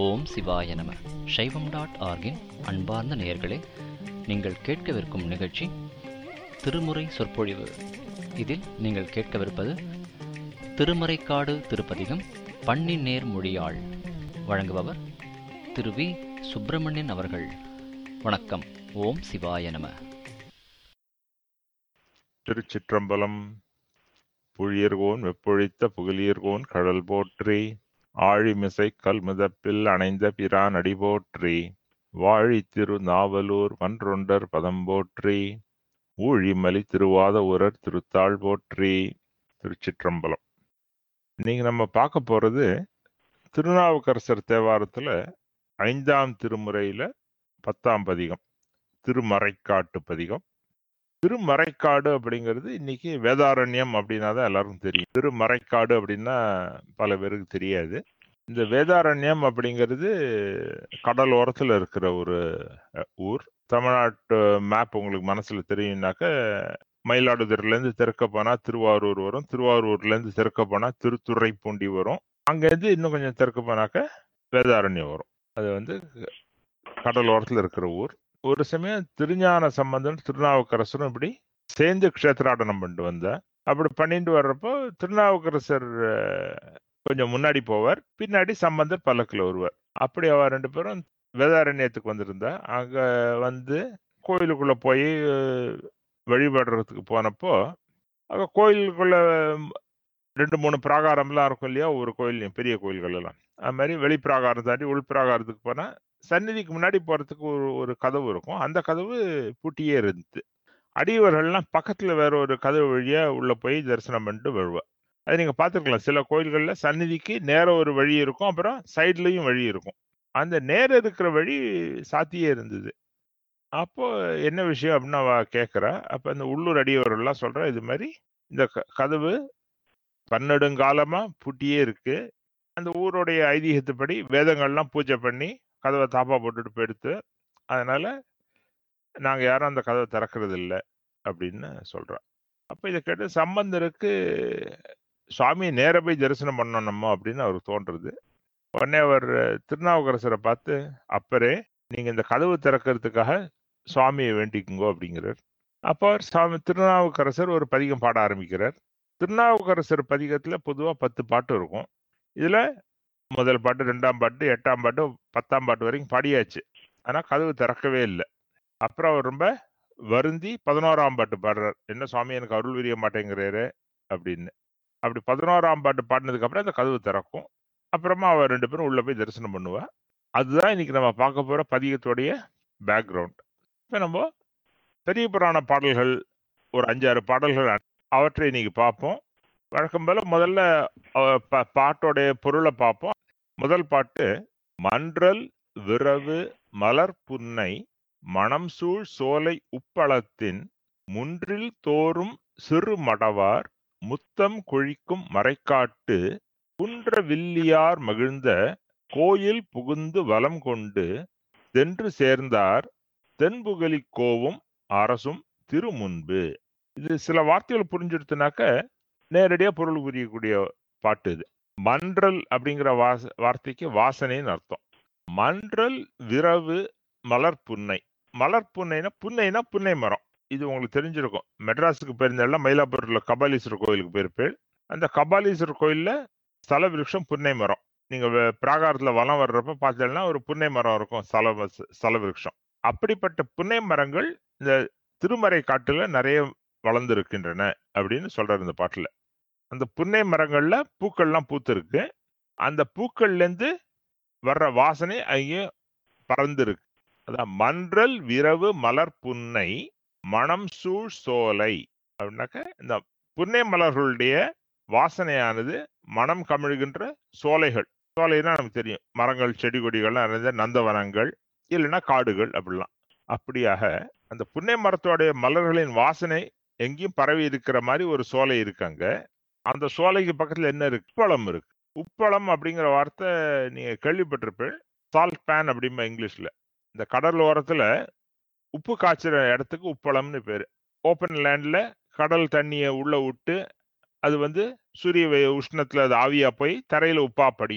ஓம் சிவாய நம சைவம் டாட் ஆர்கின் அன்பார்ந்த நேயர்களே நீங்கள் கேட்கவிருக்கும் நிகழ்ச்சி திருமுறை சொற்பொழிவு இதில் நீங்கள் கேட்கவிருப்பது திருமறைக்காடு திருப்பதிகம் பண்ணின் நேர் மொழியாள் வழங்குபவர் திரு வி சுப்பிரமணியன் அவர்கள் வணக்கம் ஓம் சிவாய நம திருச்சிற்றம்பலம் புழியர்கோன் வெப்பொழித்த புகழியர்கோன் கடல் போற்றி ஆழிமிசை கல்முதப்பில் அணைந்த பிரான் அடி போற்றி வாழி திரு நாவலூர் மன்றொண்டர் பதம் போற்றி ஊழிமலி திருவாத ஊரர் திருத்தாள் போற்றி திருச்சிற்றம்பலம் நீங்க நம்ம பார்க்க போறது திருநாவுக்கரசர் தேவாரத்துல ஐந்தாம் திருமுறையில பத்தாம் பதிகம் திருமறைக்காட்டு பதிகம் திருமறைக்காடு அப்படிங்கிறது இன்னைக்கு வேதாரண்யம் அப்படின்னா தான் எல்லாருக்கும் தெரியும் திருமறைக்காடு அப்படின்னா பல பேருக்கு தெரியாது இந்த வேதாரண்யம் அப்படிங்கிறது கடல் ஓரத்தில் இருக்கிற ஒரு அஹ், ஊர் தமிழ்நாட்டு மேப் உங்களுக்கு மனசுல தெரியும்னாக்க மயிலாடுதுறையிலேருந்து தெற்க போனா திருவாரூர் வரும் திருவாரூர்லேருந்து தெற்க போனா திருத்துறைப்பூண்டி வரும் அங்கேருந்து இன்னும் கொஞ்சம் தெற்க போனாக்க வேதாரண்யம் வரும் அது வந்து கடல் ஓரத்தில் இருக்கிற ஊர் ஒரு சமயம் திருஞான சம்பந்தன் திருநாவுக்கரசரும் இப்படி சேர்ந்து க்ஷேத்ராடனம் பண்ணிட்டு வந்தேன் அப்படி பண்ணிட்டு வர்றப்போ திருநாவுக்கரசர் அஹ், கொஞ்சம் முன்னாடி போவார் பின்னாடி சம்பந்தர் பல்லக்கில் வருவார் அப்படி அவ ரெண்டு பேரும் வேதாரண்யத்துக்கு வந்திருந்தா அங்க வந்து கோயிலுக்குள்ள போய் அஹ், வழிபடுறதுக்கு போனப்போ அங்க கோயிலுக்குள்ள ம், ரெண்டு மூணு பிராகாரம்லாம் இருக்கும் இல்லையா ஒரு கோயில்லையும் பெரிய கோயில்கள் எல்லாம் அது மாதிரி வெளி பிராகாரம் தாண்டி உள் பிராகாரத்துக்கு போனா சந்நிதிக்கு முன்னாடி போறதுக்கு ஒரு ஒரு கதவு இருக்கும் அந்த கதவு பூட்டியே இருந்துச்சு அடியவர்கள்லாம் பக்கத்துல வேற ஒரு கதவு வழியா உள்ள போய் தரிசனம் பண்ணிட்டு வருவா அது நீங்க பார்த்துருக்கலாம் சில கோயில்கள்ல சந்நிதிக்கு நேர ஒரு வழி இருக்கும் அப்புறம் சைட்லயும் வழி இருக்கும் அந்த நேர இருக்கிற வழி சாத்தியே இருந்தது அப்போ என்ன விஷயம் அப்படின்னு அவ கேட்குறா அப்ப இந்த உள்ளூர் அடியவர்கள்லாம் சொல்றா இது மாதிரி இந்த க- கதவு பன்னெடுங்காலமா பூட்டியே இருக்கு அந்த ஊருடைய ஐதீகத்துப்படி வேதங்கள்லாம் பூஜை பண்ணி கதவை தாப்பா போட்டுட்டு போயிடுத்து அதனால நாங்க யாரும் அந்த கதவை திறக்கிறது இல்லை அப்படின்னு சொல்றோம் அப்ப இதை கேட்டு சம்பந்தருக்கு சுவாமியை நேர போய் தரிசனம் பண்ணணும் நம்ம அப்படின்னு அவருக்கு தோன்றுறது உடனே அவர் திருநாவுக்கரசரை பார்த்து அப்பரே நீங்க இந்த கதவு திறக்கிறதுக்காக சுவாமியை வேண்டிக்குங்கோ அப்படிங்கிறார் அப்போ அவர் சுவாமி திருநாவுக்கரசர் ஒரு பதிகம் பாட ஆரம்பிக்கிறார் திருநாவுக்கரசர் பதிகத்துல பொதுவா பத்து பாட்டு இருக்கும் இதுல முதல் பாட்டு ரெண்டாம் பாட்டு எட்டாம் பாட்டு பத்தாம் பாட்டு வரைக்கும் பாடியாச்சு ஆனா கதவு திறக்கவே இல்லை அப்புறம் அவர் ரொம்ப வருந்தி பதினோராம் பாட்டு பாடுறார் என்ன சுவாமி எனக்கு அருள் விரிய மாட்டேங்கிறாரு அப்படின்னு அப்படி பதினோராம் பாட்டு பாடினதுக்கு அப்புறம் அந்த கதவு திறக்கும் அப்புறமா அவர் ரெண்டு பேரும் உள்ள போய் தரிசனம் பண்ணுவா அதுதான் இன்னைக்கு நம்ம பார்க்க போற பதிகத்துடைய பேக்ரவுண்ட் இப்போ நம்ம பெரிய புராண பாடல்கள் ஒரு அஞ்சாறு பாடல்கள் அவற்றை இன்னைக்கு பார்ப்போம் வழக்கம் போல முதல்ல அஹ், பா- பாட்டோடைய பொருளை பார்ப்போம் முதல் பாட்டு மன்றல் விரவு மலர் புன்னை மணம் சூழ் சோலை உப்பளத்தின் முன்றில் தோறும் சிறு மடவார் முத்தம் கொழிக்கும் மறைக்காட்டு குன்ற வில்லியார் மகிழ்ந்த கோயில் புகுந்து வலம் கொண்டு தென்று சேர்ந்தார் தென்புகலி கோவும் அரசும் திருமுன்பு இது சில வார்த்தைகள் புரிஞ்சுடுத்துனாக்க நேரடியா பொருள் புரியக்கூடிய பாட்டு இது மன்றல் அப்படிங்கிற வாச வார்த்தைக்கு வாசனைன்னு அர்த்தம் மன்றல் விரவு மலர் புன்னை மலர் புன்னைனா புன்னைனா புன்னை மரம் இது உங்களுக்கு தெரிஞ்சிருக்கும் மெட்ராஸுக்கு போயிருந்தாலும் மயிலாப்பூர்ல கபாலீஸ்வரர் கோயிலுக்கு போயிருப்பேன் அந்த கபாலீஸ்வரர் கோயில்ல ஸ்தல விருட்சம் புன்னை மரம் நீங்க வே- பிராகாரத்துல வலம் வர்றப்ப பார்த்தீங்கன்னா ஒரு புன்னை மரம் இருக்கும் ஸ்தல வ- ஸ்தல விருட்சம் அப்படிப்பட்ட புன்னை மரங்கள் இந்த திருமறை காட்டுல நிறைய வளர்ந்துருக்கின்றன அப்படின்னு சொல்றாரு இந்த பாட்டுல அந்த புன்னை மரங்கள்ல பூக்கள்லாம் பூத்திருக்கு அந்த பூக்கள்ல இருந்து வர்ற வாசனை அங்கே பறந்துருக்கு அதான் மன்றல் விரவு மலர் புன்னை மணம் சூழ் சோலை அப்படின்னாக்க இந்த புன்னை மலர்களுடைய வாசனையானது மனம் கமிழ்கின்ற சோலைகள் சோலைனா நமக்கு தெரியும் மரங்கள் செடி கொடிகள்லாம் நிறைந்த நந்தவனங்கள் இல்லைன்னா காடுகள் அப்படிலாம் அப்படியாக அந்த புன்னை மரத்தோடைய மலர்களின் வாசனை எங்கேயும் பரவி இருக்கிற மாதிரி ஒரு சோலை இருக்காங்க அந்த சோலைக்கு பக்கத்துல என்ன இருக்கு உப்பளம் இருக்கு உப்பளம் அப்படிங்கிற வார்த்தை நீங்க கேள்விப்பட்டிருப்பேன் சால்ட் பேன் அப்படிம்பா இங்கிலீஷ்ல இந்த கடல் ஓரத்துல உப்பு காய்ச்சுற இடத்துக்கு உப்பளம்னு பேரு ஓப்பன் லேண்ட்ல கடல் தண்ணியை உள்ள விட்டு அது வந்து சூரிய வெ- உஷ்ணத்துல அது ஆவியா போய் தரையில உப்பா படியும்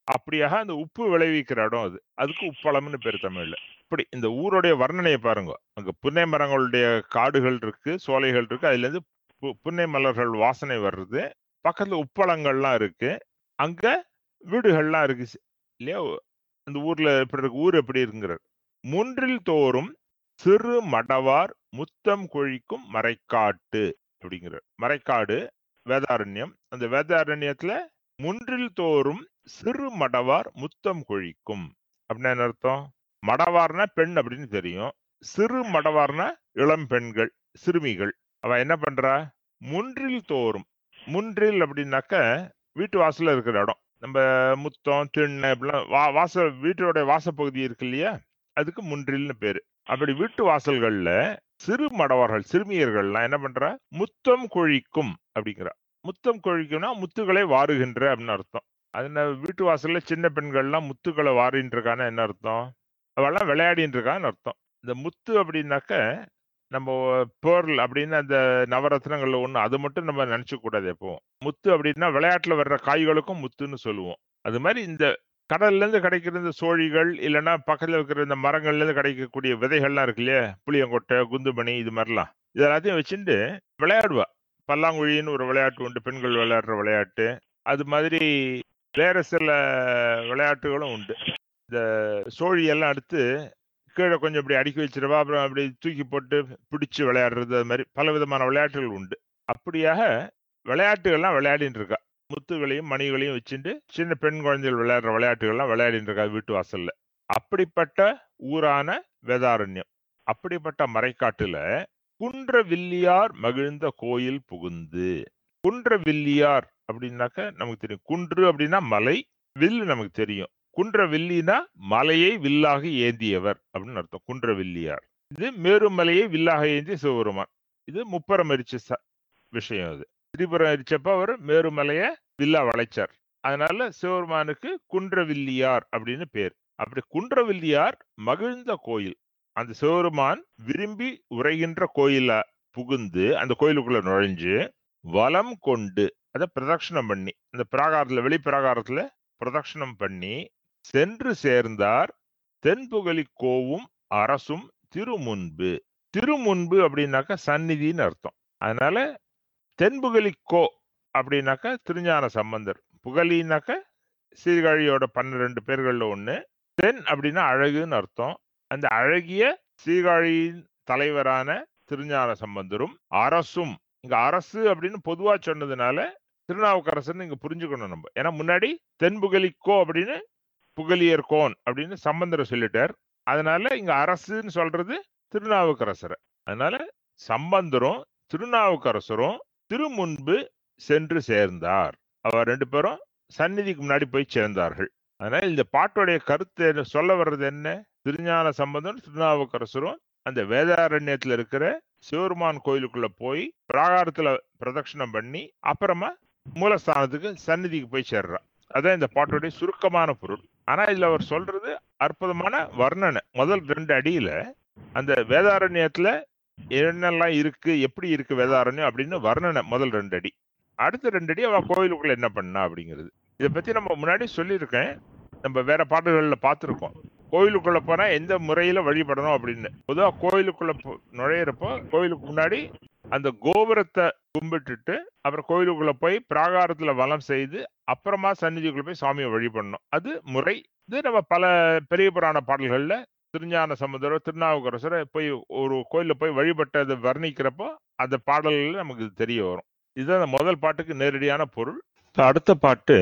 அப்படியாக அந்த உப்பு விளைவிக்கிற இடம் அது அதுக்கு உப்பளம்னு பேர் தமிழ்ல இப்படி இந்த ஊருடைய வர்ணனையை பாருங்க அங்க புன்னை மரங்களுடைய காடுகள் இருக்கு சோலைகள் இருக்கு அதுல இருந்து பு- புன்னை மலர்கள் வாசனை வருது பக்கத்துல உப்பளங்கள்லாம் இருக்கு அங்க வீடுகள்லாம் இருக்கு சி- இல்லையா அந்த ஊர்ல எப்படி இருக்கு ஊர் எப்படி இருக்குங்கிறார் முன்றில் தோறும் சிறு மடவார் முத்தம் கொழிக்கும் மறைக்காட்டு அப்படிங்கிறார் மறைக்காடு வேதாரண்யம் அந்த வேதாரண்யத்துல முன்றில் தோறும் சிறு மடவார் முத்தம் கொழிக்கும் அப்படின்னா என்ன அர்த்தம் மடவார்னா பெண் அப்படின்னு தெரியும் சிறு மடவார்னா இளம் பெண்கள் சிறுமிகள் அவ என்ன பண்றா முன்றில் தோறும் முன்றில் அப்படின்னாக்க வீட்டு வாசல்ல இருக்கிற இடம் நம்ம முத்தம் திண்ணை இப்படிலாம் வா வாச வீட்டோட வாசப்பகுதி இருக்கு இல்லையா அதுக்கு முன்றில்னு பேரு அப்படி வீட்டு வாசல்கள்ல சிறு மடவார்கள் சிறுமியர்கள்லாம் என்ன பண்றா முத்தம் கொழிக்கும் அப்படிங்கிறா முத்தம் கொழிக்கும்னா முத்துக்களை வாருகின்ற அப்படின்னு அர்த்தம் அது என்ன வீட்டு வாசல்ல சின்ன பெண்கள்லாம் முத்துக்களை வாரின்னு இருக்கான்னு என்ன அர்த்தம் அவெல்லாம் விளையாடின்னு இருக்கான்னு அர்த்தம் இந்த முத்து அப்படின்னாக்க நம்ம பேர்ல் அப்படின்னு அந்த நவரத்னங்கள்ல ஒண்ணு அது மட்டும் நம்ம நினைச்சுக்க கூடாது எப்பவும் முத்து அப்படின்னா விளையாட்டுல வர்ற காய்களுக்கும் முத்துன்னு சொல்லுவோம் அது மாதிரி இந்த கடல்ல இருந்து கிடைக்கிற இந்த சோழிகள் இல்லைன்னா பக்கத்துல இருக்கிற இந்த மரங்கள்ல இருந்து கிடைக்கக்கூடிய விதைகள்லாம் இருக்கு இல்லையா புளியங்கொட்டை குந்துமணி இது மாதிரிலாம் இது எல்லாத்தையும் வச்சுட்டு விளையாடுவா பல்லாங்குழின்னு ஒரு விளையாட்டு உண்டு பெண்கள் விளையாடுற விளையாட்டு அது மாதிரி வேற சில விளையாட்டுகளும் உண்டு இந்த சோழி எல்லாம் எடுத்து கீழே கொஞ்சம் இப்படி அடுக்கி வச்சிருவா அப்புறம் அப்படி தூக்கி போட்டு பிடிச்சு விளையாடுறது அது மாதிரி பல விதமான விளையாட்டுகள் உண்டு அப்படியாக விளையாட்டுகள்லாம் விளையாடிட்டு இருக்கா முத்துகளையும் மணிகளையும் வச்சுட்டு சின்ன பெண் குழந்தைகள் விளையாடுற விளையாட்டுகள்லாம் விளையாடிட்டு இருக்கா வீட்டு வாசல்ல அப்படிப்பட்ட ஊரான வேதாரண்யம் அப்படிப்பட்ட மறைக்காட்டுல குன்ற வில்லியார் மகிழ்ந்த கோயில் புகுந்து குன்ற வில்லியார் அப்படின்னாக்க நமக்கு தெரியும் குன்று அப்படின்னா மலை வில்லு நமக்கு தெரியும் குன்ற வில்லினா மலையை வில்லாக ஏந்தியவர் அப்படின்னு அர்த்தம் குன்ற வில்லியார் இது மேருமலையை வில்லாக ஏந்திய சிவபெருமான் இது முப்பரம் எரிச்ச ச- விஷயம் அது திரிபுரம் எரிச்சப்ப அவர் மேருமலைய வில்லா வளைச்சார் அதனால சிவபெருமானுக்கு குன்றவில்லியார் அப்படின்னு பேர் அப்படி குன்றவில்லியார் மகிழ்ந்த கோயில் அந்த சிவபெருமான் விரும்பி உரைகின்ற கோயில புகுந்து அந்த கோயிலுக்குள்ள நுழைஞ்சு வலம் கொண்டு அதை பிரதட்சணம் பண்ணி அந்த பிராகாரத்துல வெளி பிராகாரத்துல பிரதட்சணம் பண்ணி சென்று சேர்ந்தார் தென்புகலி கோவும் அரசும் திருமுன்பு திருமுன்பு அப்படின்னாக்கா சந்நிதின்னு அர்த்தம் அதனால தென்புகலி கோ அப்படின்னாக்கா திருஞான சம்பந்தர் புகலினாக்க சீர்காழியோட பன்னிரெண்டு பேர்கள்ல ஒண்ணு தென் அப்படின்னா அழகுன்னு அர்த்தம் அந்த அழகிய சீர்காழியின் தலைவரான திருஞான சம்பந்தரும் அரசும் இங்க அரசு அப்படின்னு பொதுவா சொன்னதுனால திருநாவுக்கரசன் இங்க புரிஞ்சுக்கணும் நம்ம ஏன்னா முன்னாடி தென்புகலிக்கோ அப்படின்னு புகலியர் கோன் அப்படின்னு சம்பந்தரை சொல்லிட்டார் அதனால இங்க அரசுன்னு சொல்றது திருநாவுக்கரசரை அதனால சம்பந்தரும் திருநாவுக்கரசரும் திருமுன்பு சென்று சேர்ந்தார் அவர் ரெண்டு பேரும் சந்நிதிக்கு முன்னாடி போய் சேர்ந்தார்கள் அதனால இந்த பாட்டுடைய கருத்து என்ன- சொல்ல வர்றது என்ன திருஞான சம்பந்தம் திருநாவுக்கரசரும் அந்த வேதாரண்யத்துல இருக்கிற சிவருமான் கோயிலுக்குள்ள போய் பிராகாரத்துல பிரதட்சணம் பண்ணி அப்புறமா மூலஸ்தானத்துக்கு சந்நிதிக்கு போய் சேர்றான் அதான் இந்த பாட்டுடைய சுருக்கமான பொருள் ஆனா இதுல அவர் சொல்றது அற்புதமான வர்ணனை முதல் ரெண்டு அடியில அந்த வேதாரண்யத்துல என்னெல்லாம் இருக்கு எப்படி இருக்கு வேதாரண்யம் அப்படின்னு வர்ணனை முதல் ரெண்டு அடி அடுத்த ரெண்டு அடி அவ கோயிலுக்குள்ள என்ன பண்ணா அப்படிங்கிறது இதை பத்தி நம்ம முன்னாடி சொல்லியிருக்கேன் நம்ம வேற பாட்டுகள்ல பார்த்திருக்கோம் கோயிலுக்குள்ள போனா எந்த முறையில வழிபடணும் அப்படின்னு பொதுவா கோயிலுக்குள்ள போ- நுழையிறப்போ கோயிலுக்கு முன்னாடி அந்த கோபுரத்தை கும்பிட்டுட்டு அப்புறம் கோயிலுக்குள்ள போய் பிராகாரத்துல வலம் செய்து அப்புறமா சந்நிதிக்குள்ள போய் சாமியை வழிபடணும் அது முறை இது நம்ம பல பெரிய புராண பாடல்கள்ல திருஞான சமுதரோ திருநாவுக்கரசரோ போய் ஒரு கோயில்ல போய் வழிபட்டதை வர்ணிக்கிறப்போ அந்த பாடல்கள் நமக்கு இது தெரிய வரும் இதுதான் அந்த முதல் பாட்டுக்கு நேரடியான பொருள் இப்ப அடுத்த பாட்டு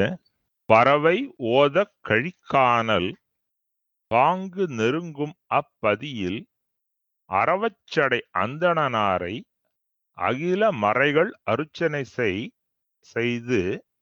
பறவை ஓத கழிக்கானல் பாங்கு நெருங்கும் அப்பதியில் அறவச்சடை அந்தணனாரை அகில மறைகள் அருச்சனை செய் செய்து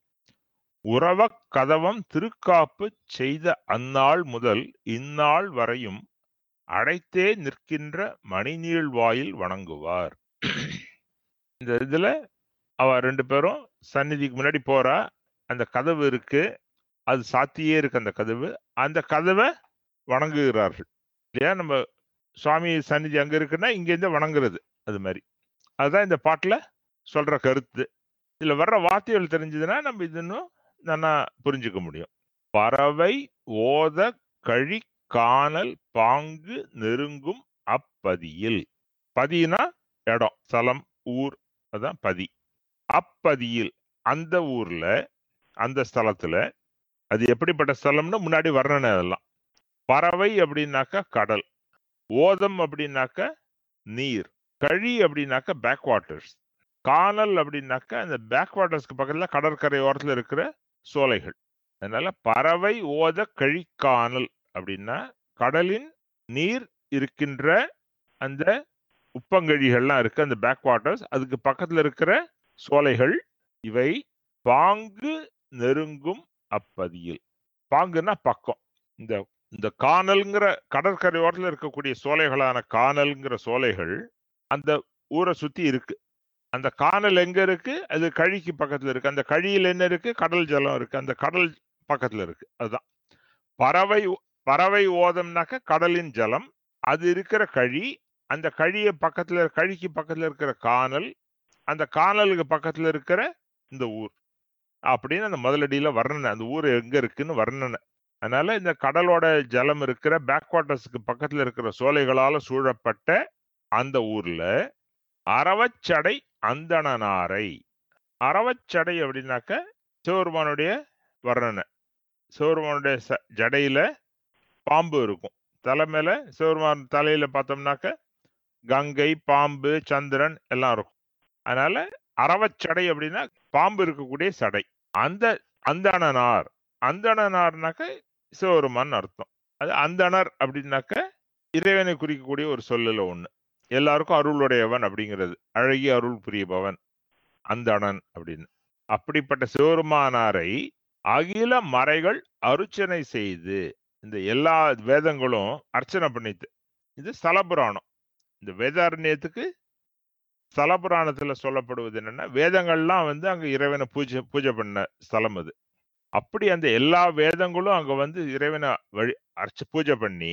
உறவக் கதவம் திருக்காப்பு செய்த அந்நாள் முதல் இந்நாள் வரையும் அடைத்தே நிற்கின்ற மணிநீள் வாயில் வணங்குவார் இந்த இதுல அவ ரெண்டு பேரும் சந்நிதிக்கு முன்னாடி போறா அந்த கதவு இருக்கு அது சாத்தியே இருக்கு அந்த கதவு அந்த கதவை வணங்குகிறார்கள் இல்லையா நம்ம சுவாமி சந்நிதி அங்க இருக்குன்னா இங்க இருந்து வணங்குறது அது மாதிரி அதுதான் இந்த பாட்டுல சொல்ற கருத்து இதுல வர்ற வார்த்தைகள் தெரிஞ்சதுன்னா நம்ம இது இன்னும் நல்லா புரிஞ்சுக்க முடியும் பறவை ஓத கழி காணல் பாங்கு நெருங்கும் அப்பதியில் பதினா இடம் ஸ்தலம் ஊர் அதான் பதி அப்பதியில் அந்த ஊர்ல அந்த ஸ்தலத்துல அது எப்படிப்பட்ட ஸ்தலம்னு முன்னாடி வர்ணனை அதெல்லாம் பறவை அப்படின்னாக்கா கடல் ஓதம் அப்படின்னாக்க நீர் கழி அப்படின்னாக்க பேக் வாட்டர்ஸ் காணல் அப்படின்னாக்க அந்த பேக் வாட்டர்ஸ்க்கு பக்கத்துல கடற்கரை ஓரத்துல இருக்கிற சோலைகள் அதனால பறவை ஓத கழிக்கானல் அப்படின்னா கடலின் நீர் இருக்கின்ற அந்த உப்பங்கழிகள்லாம் இருக்கு அந்த பேக் வாட்டர்ஸ் அதுக்கு பக்கத்துல இருக்கிற சோலைகள் இவை பாங்கு நெருங்கும் அப்பதியில் பாங்குன்னா பக்கம் இந்த இந்த கானல்ங்கிற கடற்கரை ஓரத்துல இருக்கக்கூடிய சோலைகளான கானல்ங்கிற சோலைகள் அந்த ஊரை சுத்தி இருக்கு அந்த கானல் எங்க இருக்கு அது கழிக்கு பக்கத்துல இருக்கு அந்த கழியில் என்ன இருக்கு கடல் ஜலம் இருக்கு அந்த கடல் பக்கத்துல இருக்கு அதுதான் பறவை பறவை ஓதம்னாக்க கடலின் ஜலம் அது இருக்கிற கழி அந்த கழிய பக்கத்துல கழிக்கு பக்கத்துல இருக்கிற கானல் அந்த கானலுக்கு பக்கத்துல இருக்கிற இந்த ஊர் அப்படின்னு அந்த முதலடியில வர்ணனை அந்த ஊர் எங்க இருக்குன்னு வர்ணனை அதனால இந்த கடலோட ஜலம் இருக்கிற பேக் வாட்டர்ஸ்க்கு பக்கத்துல இருக்கிற சோலைகளால சூழப்பட்ட அந்த ஊர்ல அரவச்சடை அந்தணனாரை அரவச்சடை அப்படின்னாக்க சிவருமானுடைய வர்ணனை சிவருமானுடைய ச- ஜடையில பாம்பு இருக்கும் தலை மேல சிவருமான் தலையில பார்த்தோம்னாக்க கங்கை பாம்பு சந்திரன் எல்லாம் இருக்கும் அதனால அரவச்சடை அப்படின்னா பாம்பு இருக்கக்கூடிய சடை அந்த அந்தணனார் அந்தணனார்னாக்க சிவருமான் அர்த்தம் அது அந்தணர் அப்படின்னாக்க இறைவனை குறிக்கக்கூடிய ஒரு சொல்லல ஒண்ணு எல்லாருக்கும் அருளுடையவன் அப்படிங்கிறது அழகிய அருள் புரியபவன் அந்தணன் அப்படின்னு அப்படிப்பட்ட சிவருமானாரை அகில மறைகள் அருச்சனை செய்து இந்த எல்லா வேதங்களும் அர்ச்சனை பண்ணிது இது ஸ்தலபுராணம் இந்த வேதாரண்யத்துக்கு ஸ்தலபுராணத்துல சொல்லப்படுவது என்னன்னா வேதங்கள்லாம் வந்து அங்க இறைவனை பூஜை பூஜை பண்ண ஸ்தலம் அது அப்படி அந்த எல்லா வேதங்களும் அங்க வந்து இறைவனை வழி அர்ச்ச பூஜை பண்ணி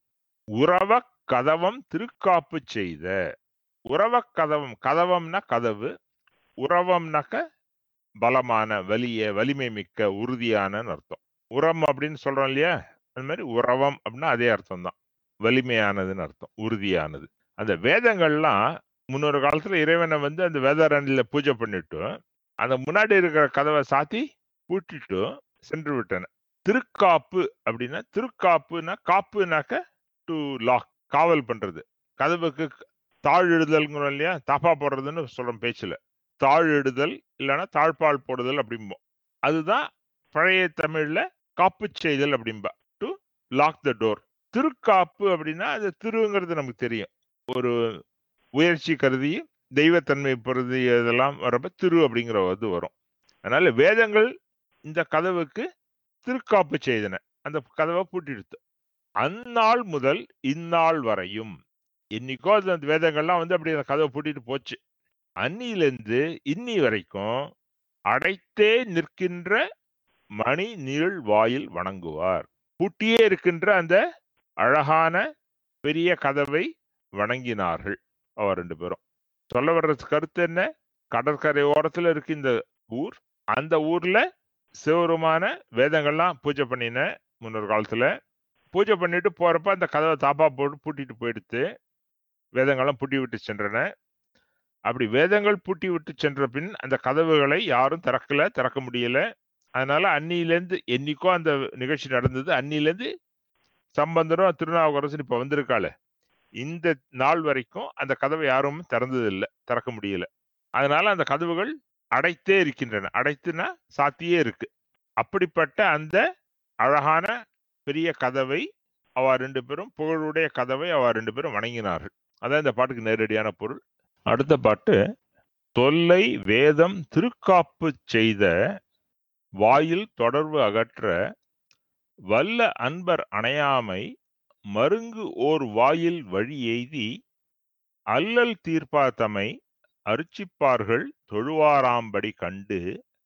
உறவ கதவம் திருக்காப்பு செய்த உறவ கதவம் கதவம்னா கதவு உறவம்னாக்க பலமான வலிய வலிமை மிக்க உறுதியான அர்த்தம் உரம் அப்படின்னு சொல்றோம் இல்லையா அது மாதிரி உறவம் அப்படின்னா அதே அர்த்தம் தான் வலிமையானதுன்னு அர்த்தம் உறுதியானது அந்த வேதங்கள்லாம் முன்னொரு காலத்துல இறைவனை வந்து அந்த வேதாரண்யில பூஜை பண்ணிட்டு அந்த முன்னாடி இருக்கிற கதவை சாத்தி பூட்டிட்டு சென்று விட்டன திருக்காப்பு அப்படின்னா திருக்காப்புனா காப்புனாக்க டு லாக் காவல் பண்றது கதவுக்கு தாழிடுதல்ங்கிறோம் இல்லையா தாப்பா போடுறதுன்னு சொல்றோம் பேச்சுல தாழிடுதல் இல்லைன்னா தாழ்பால் போடுதல் அப்படிம்போம் அதுதான் பழைய தமிழ்ல காப்பு செய்தல் அப்படிம்பா டு லாக் த டோர் திருக்காப்பு அப்படின்னா அது திருங்கிறது நமக்கு தெரியும் ஒரு உயர்ச்சி கருதி தெய்வத்தன்மை பொருதி இதெல்லாம் வரப்ப திரு அப்படிங்கிற இது வரும் அதனால வேதங்கள் இந்த கதவுக்கு திருக்காப்பு செய்தன அந்த கதவை பூட்டிடுத்து அந்நாள் முதல் இந்நாள் வரையும் இன்னைக்கோ அது அந்த வேதங்கள்லாம் வந்து அப்படி அந்த கதவை பூட்டிட்டு போச்சு அன்னியிலிருந்து இன்னி வரைக்கும் அடைத்தே நிற்கின்ற மணி நீள் வாயில் வணங்குவார் பூட்டியே இருக்கின்ற அந்த அழகான பெரிய கதவை வணங்கினார்கள் அவர் ரெண்டு பேரும் சொல்ல வர்ற கருத்து என்ன கடற்கரை ஓரத்துல இருக்கு இந்த ஊர் அந்த ஊர்ல சிவருமான வேதங்கள்லாம் பூஜை பண்ணின முன்னொரு காலத்துல பூஜை பண்ணிட்டு போறப்ப அந்த கதவை தாப்பா போட்டு பூட்டிட்டு போயிடுத்து வேதங்கள்லாம் பூட்டி விட்டு சென்றன அப்படி வேதங்கள் பூட்டி விட்டு சென்ற பின் அந்த கதவுகளை யாரும் திறக்கல திறக்க முடியல அதனால அன்னியிலேருந்து என்னைக்கோ அந்த நிகழ்ச்சி நடந்தது அன்னியிலேருந்து சம்பந்தரும் திருநாவுக்கரசன் இப்ப வந்திருக்காளே இந்த நாள் வரைக்கும் அந்த கதவை யாரும் திறந்தது இல்லை திறக்க முடியல அதனால அந்த கதவுகள் அடைத்தே இருக்கின்றன அடைத்துனா சாத்தியே இருக்கு அப்படிப்பட்ட அந்த அழகான பெரிய கதவை அவ ரெண்டு பேரும் புகழுடைய கதவை அவ ரெண்டு பேரும் வணங்கினார்கள் அதான் இந்த பாட்டுக்கு நேரடியான பொருள் அடுத்த பாட்டு தொல்லை வேதம் திருக்காப்பு செய்த வாயில் தொடர்பு அகற்ற வல்ல அன்பர் அணையாமை மருங்கு ஓர் வாயில் வழி எய்தி அல்லல் தீர்ப்பாத்தமை அர்ச்சிப்பார்கள் தொழுவாராம்படி கண்டு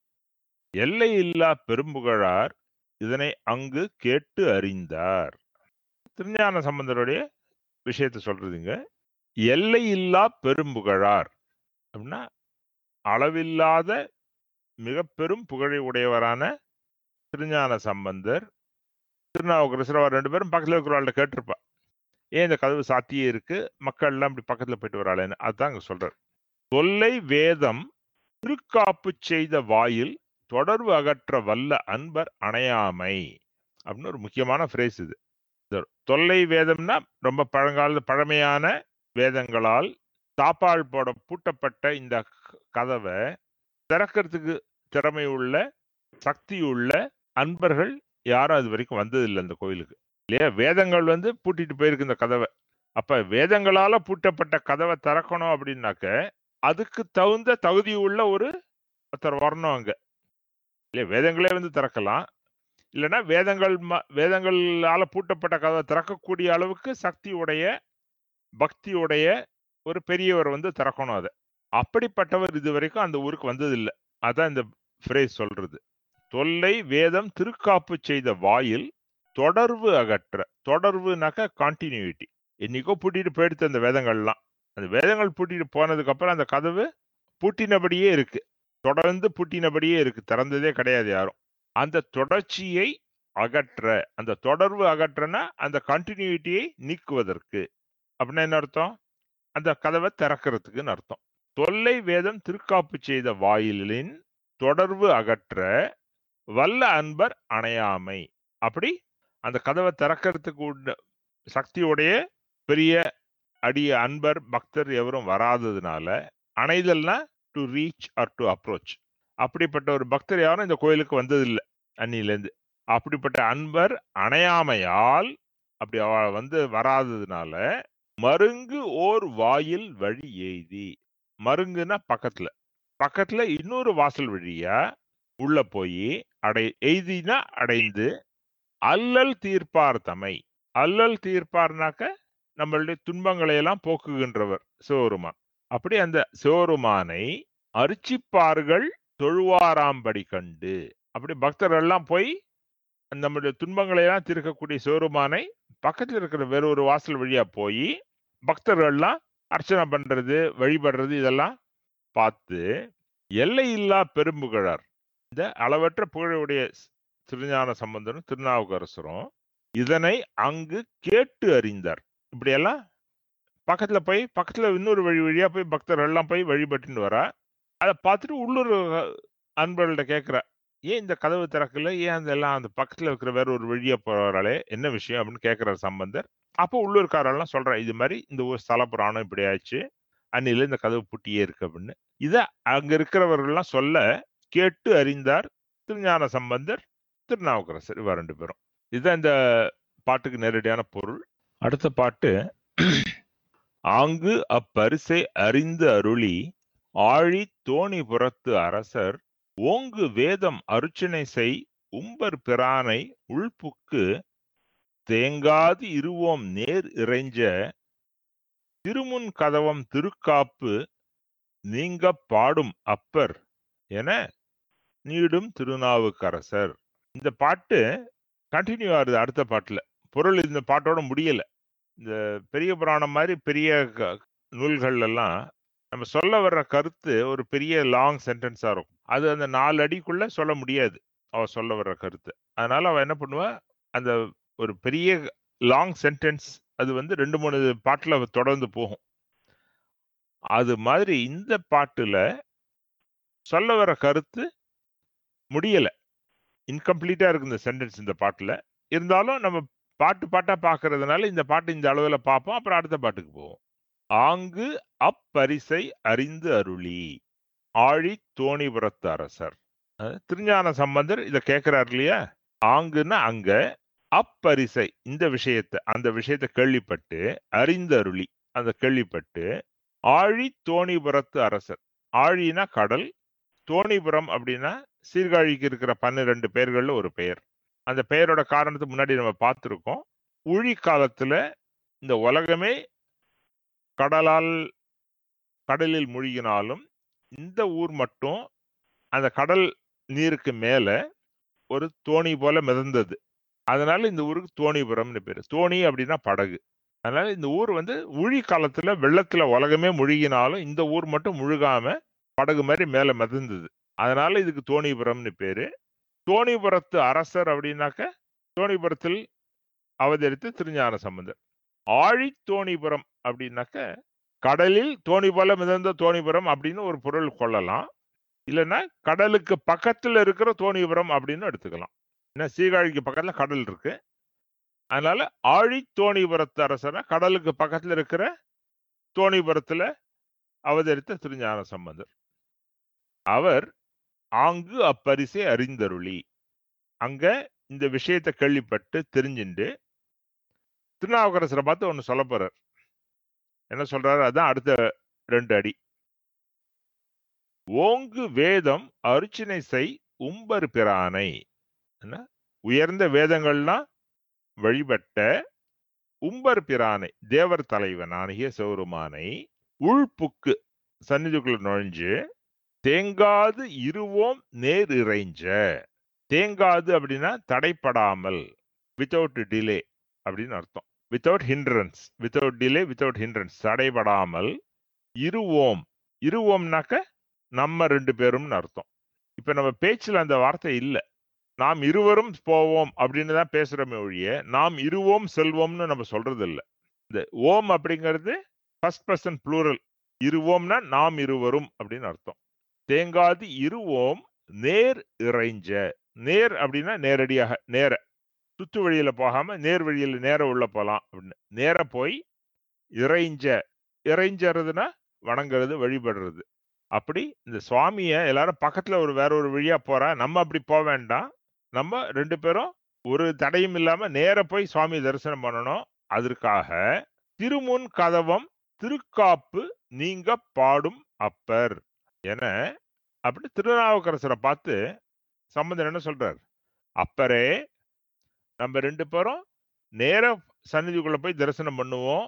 எல்லையில்லா பெரும்புகழார் இதனை அங்கு கேட்டு அறிந்தார் திருஞான சம்பந்தருடைய விஷயத்தை சொல்றதுங்க எல்லையில்லா பெரும்புகழார் அப்படின்னா அளவில்லாத மிக பெரும் புகழை உடையவரான திருஞான சம்பந்தர் திருநாவுக்கரசர் அவர் ரெண்டு பேரும் பக்கத்துல இருக்கிறவாள்கிட்ட கேட்டிருப்பா ஏன் இந்த கதவு சாத்தியே இருக்கு மக்கள் எல்லாம் இப்படி பக்கத்துல போயிட்டு வராளேன்னு அதுதான் அங்க சொல்றார் தொல்லை வேதம் திருக்காப்பு செய்த வாயில் தொடர்பு அகற்ற வல்ல அன்பர் அணையாமை அப்படின்னு ஒரு முக்கியமான ஃப்ரேஸ் இது இந்த தொல்லை வேதம்னா ரொம்ப பழங்கால பழமையான வேதங்களால் தாப்பாள் போட பூட்டப்பட்ட இந்த க- கதவை திறக்கிறதுக்கு திறமை உள்ள சக்தி உள்ள அன்பர்கள் யாரும் அது வரைக்கும் வந்ததில்லை இந்த கோயிலுக்கு இல்லையா வேதங்கள் வந்து பூட்டிட்டு போயிருக்கு இந்த கதவை அப்ப வேதங்களால பூட்டப்பட்ட கதவை திறக்கணும் அப்படின்னாக்க அதுக்கு தகுந்த தகுதி உள்ள ஒரு ஒருத்தர் வரணும் அங்க இல்லையா வேதங்களே வந்து திறக்கலாம் இல்லைன்னா வேதங்கள் ம- வேதங்களால பூட்டப்பட்ட கதவை திறக்கக்கூடிய அளவுக்கு சக்தி உடைய பக்தி உடைய ஒரு பெரியவர் வந்து திறக்கணும் அதை அப்படிப்பட்டவர் இது வரைக்கும் அந்த ஊருக்கு வந்ததில்லை அதான் இந்த ஃப்ரேஸ் சொல்றது தொல்லை வேதம் திருக்காப்பு செய்த வாயில் தொடர்பு அகற்ற தொடர்புனாக்க கான்டினியூட்டி என்னைக்கோ பூட்டிட்டு போயிடுத்து அந்த வேதங்கள்லாம் அந்த வேதங்கள் பூட்டிட்டு போனதுக்கு அப்புறம் அந்த கதவு பூட்டினபடியே இருக்கு தொடர்ந்து பூட்டினபடியே இருக்கு திறந்ததே கிடையாது யாரும் அந்த தொடர்ச்சியை அகற்ற அந்த தொடர்பு அகற்றனா அந்த கண்டினியூட்டியை நீக்குவதற்கு அப்படின்னா என்ன அர்த்தம் அந்த கதவை திறக்கிறதுக்குன்னு அர்த்தம் தொல்லை வேதம் திருக்காப்பு செய்த வாயிலின் தொடர்பு அகற்ற வல்ல அன்பர் அணையாமை அப்படி அந்த கதவை திறக்கிறதுக்கு உள்ள சக்தியுடைய பெரிய அடிய அன்பர் பக்தர் எவரும் வராததுனால அணைதல்னா to reach or to approach அப்படிப்பட்ட ஒரு பக்தர் யாரும் இந்த கோயிலுக்கு வந்ததில்லை அன்னிலேருந்து அப்படிப்பட்ட அன்பர் அணையாமையால் அப்படி அவ வந்து வராததுனால மருங்கு ஓர் வாயில் வழி எய்தி மருங்குன்னா பக்கத்துல பக்கத்துல இன்னொரு வாசல் வழியா உள்ள போய் அடை எய்தினா அடைந்து அல்லல் தீர்ப்பார் தமை அல்லல் தீர்ப்பார்னாக்க நம்மளுடைய துன்பங்களை எல்லாம் போக்குகின்றவர் சிவருமான் அப்படி அந்த சிவருமானை அர்ச்சிப்பார்கள் தொழுவாராம்படி கண்டு அப்படி பக்தர்கள் எல்லாம் போய் நம்முடைய துன்பங்களை எல்லாம் தீர்க்கக்கூடிய சிவருமானை பக்கத்துல இருக்கிற வேற ஒரு வாசல் வழியா போய் பக்தர்கள்லாம் அர்ச்சனை பண்றது வழிபடுறது இதெல்லாம் பார்த்து எல்லையில்லா பெரும்புகழார் இந்த அளவற்ற புகழுடைய ஸ்- திருஞான சம்பந்தரும் திருநாவுக்கரசரும் இதனை அங்கு கேட்டு அறிந்தார் இப்படியெல்லாம் பக்கத்துல போய் பக்கத்துல இன்னொரு வழி வழியா போய் பக்தர்கள் எல்லாம் போய் வழிபட்டுன்னு வரா அதை பார்த்துட்டு உள்ளூர் அன்பர்கள்ட்ட கேட்கிறா ஏன் இந்த கதவு திறக்கல ஏன் அந்த எல்லாம் அந்த பக்கத்துல இருக்கிற வேற ஒரு வழியா போறாளே என்ன விஷயம் அப்படின்னு கேட்கிறார் சம்பந்தர் அப்போ உள்ளூர்காரெல்லாம் சொல்றா இது மாதிரி இந்த ஊர் ஸ்தல புராணம் இப்படி ஆச்சு அன்னில இந்த கதவு பூட்டியே இருக்கு அப்படின்னு இத அங்க இருக்கிறவர்கள்லாம் சொல்ல கேட்டு அறிந்தார் திருஞான சம்பந்தர் திருநாவுக்கரசர் இவ ரெண்டு பேரும் இதுதான் இந்த பாட்டுக்கு நேரடியான பொருள் அடுத்த பாட்டு ஆங்கு அப்பரிசை அறிந்து அருளி ஆழி தோணிபுரத்து அரசர் ஓங்கு வேதம் அருச்சனை செய் உம்பர் பிரானை உள்புக்கு தேங்காது இருவோம் நேர் இறைஞ்ச திருமுன் கதவம் திருக்காப்பு நீங்க பாடும் அப்பர் என நீடும் திருநாவுக்கரசர் இந்த பாட்டு கண்டினியூ ஆகுது அடுத்த பாட்டுல பொருள் இந்த பாட்டோட முடியல இந்த பெரிய புராணம் மாதிரி பெரிய க- நூல்கள் எல்லாம் நம்ம சொல்ல வர்ற கருத்து ஒரு பெரிய லாங் சென்டென்ஸா இருக்கும் அது அந்த நாலு அடிக்குள்ள சொல்ல முடியாது அவ சொல்ல வர்ற கருத்து அதனால அவ என்ன பண்ணுவா அந்த ஒரு பெரிய லாங் சென்டென்ஸ் அது வந்து ரெண்டு மூணு பாட்டுல தொடர்ந்து போகும் அது மாதிரி இந்த பாட்டுல சொல்ல வர கருத்து முடியல இன்கம்ப்ளீட்டா இருக்கு இந்த சென்டென்ஸ் இந்த பாட்டுல இருந்தாலும் நம்ம பாட்டு பாட்டா பாக்குறதுனால இந்த பாட்டு இந்த அளவுல பார்ப்போம் அப்புறம் அடுத்த பாட்டுக்கு போவோம் ஆங்கு அப்பரிசை அறிந்து அருளி ஆழி தோணிபுரத்து அரசர் அஹ் திருஞான சம்பந்தர் இத கேட்கிறார் இல்லையா ஆங்குன்னா அங்க அப்பரிசை இந்த விஷயத்தை அந்த விஷயத்தை கேள்விப்பட்டு அறிந்து அருளி அந்த கேள்விப்பட்டு ஆழி தோணிபுரத்து அரசர் ஆழினா கடல் தோணிபுரம் அப்படின்னா சீர்காழிக்கு இருக்கிற பன்னிரண்டு பெயர்கள்ல ஒரு பெயர் அந்த பெயரோட காரணத்தை முன்னாடி நம்ம பார்த்துருக்கோம் ஊழி காலத்துல இந்த உலகமே கடலால் கடலில் மூழ்கினாலும் இந்த ஊர் மட்டும் அந்த கடல் நீருக்கு மேல ஒரு தோணி போல மிதந்தது அதனால இந்த ஊருக்கு தோணிபுரம்னு பேரு தோணி அப்படின்னா படகு அதனால இந்த ஊர் வந்து ஊழி காலத்துல வெள்ளத்துல உலகமே முழுகினாலும் இந்த ஊர் மட்டும் முழுகாம படகு மாதிரி மேல மிதந்தது அதனால இதுக்கு தோணிபுரம்னு பேரு தோணிபுரத்து அரசர் அப்படின்னாக்க தோணிபுரத்தில் அவதரித்த திருஞான சம்பந்தர் ஆழி தோணிபுரம் அப்படின்னாக்க கடலில் தோணி போல மிதந்த தோணிபுரம் அப்படின்னு ஒரு பொருள் கொள்ளலாம் இல்லைன்னா கடலுக்கு பக்கத்துல இருக்கிற தோணிபுரம் அப்படின்னு எடுத்துக்கலாம் ஏன்னா சீர்காழிக்கு பக்கத்துல கடல் இருக்கு அதனால ஆழி தோணிபுரத்து அரசனா கடலுக்கு பக்கத்துல இருக்கிற தோணிபுரத்துல அவதரித்த திருஞான சம்பந்தர் அவர் ஆங்கு அப்பரிசை அறிந்தருளி அங்க இந்த விஷயத்தை கேள்விப்பட்டு தெரிஞ்சுண்டு திருநாவுக்கரசரை பார்த்து ஒன்னு சொல்ல போறார் என்ன சொல்றாரு அதான் அடுத்த ரெண்டு அடி ஓங்கு வேதம் அருச்சினை செய் உம்பர் பிரானை என்ன உயர்ந்த வேதங்கள்லாம் வழிபட்ட உம்பர் பிரானை தேவர் தலைவனாகிய சிவருமானை உள்புக்கு சந்நிதிக்குள்ள நுழைஞ்சு தேங்காது இருவோம் நேர் இறைஞ்ச தேங்காது அப்படின்னா தடைப்படாமல் வித்தவுட் டிலே அப்படின்னு அர்த்தம் without hindrance without delay without hindrance தடைபடாமல் இருவோம் இருவோம்னாக்க நம்ம ரெண்டு பேரும்னு அர்த்தம் இப்ப நம்ம பேச்சுல அந்த வார்த்தை இல்ல நாம் இருவரும் போவோம் அப்படின்னு தான் பேசுறோமே ஒழிய நாம் இருவோம் செல்வோம்னு நம்ம சொல்றது இல்ல இந்த ஓம் அப்படிங்கிறது ஃபர்ஸ்ட் பர்சன் ப்ளூரல் இருவோம்னா நாம் இருவரும் அப்படின்னு அர்த்தம் தேங்காது இருவோம் நேர் இறைஞ்ச நேர் அப்படின்னா நேரடியாக நேர சுத்து வழியில போகாம நேர் வழியில நேர உள்ள போலாம் அப்படின்னு நேர போய் இறைஞ்ச இறைஞ்சறதுன்னா வணங்குறது வழிபடுறது அப்படி இந்த சுவாமிய எல்லாரும் பக்கத்துல ஒரு வேற ஒரு வழியா போறா நம்ம அப்படி போக வேண்டாம் நம்ம ரெண்டு பேரும் ஒரு தடையும் இல்லாம நேர போய் சுவாமி தரிசனம் பண்ணணும் அதற்காக திருமுன் கதவம் திருக்காப்பு நீங்க பாடும் அப்பர் என அப்படி திருநாவுக்கரசரை பார்த்து சம்பந்தன் என்ன சொல்றார் அப்பரே நம்ம ரெண்டு பேரும் நேர சந்நிதிக்குள்ள போய் தரிசனம் பண்ணுவோம்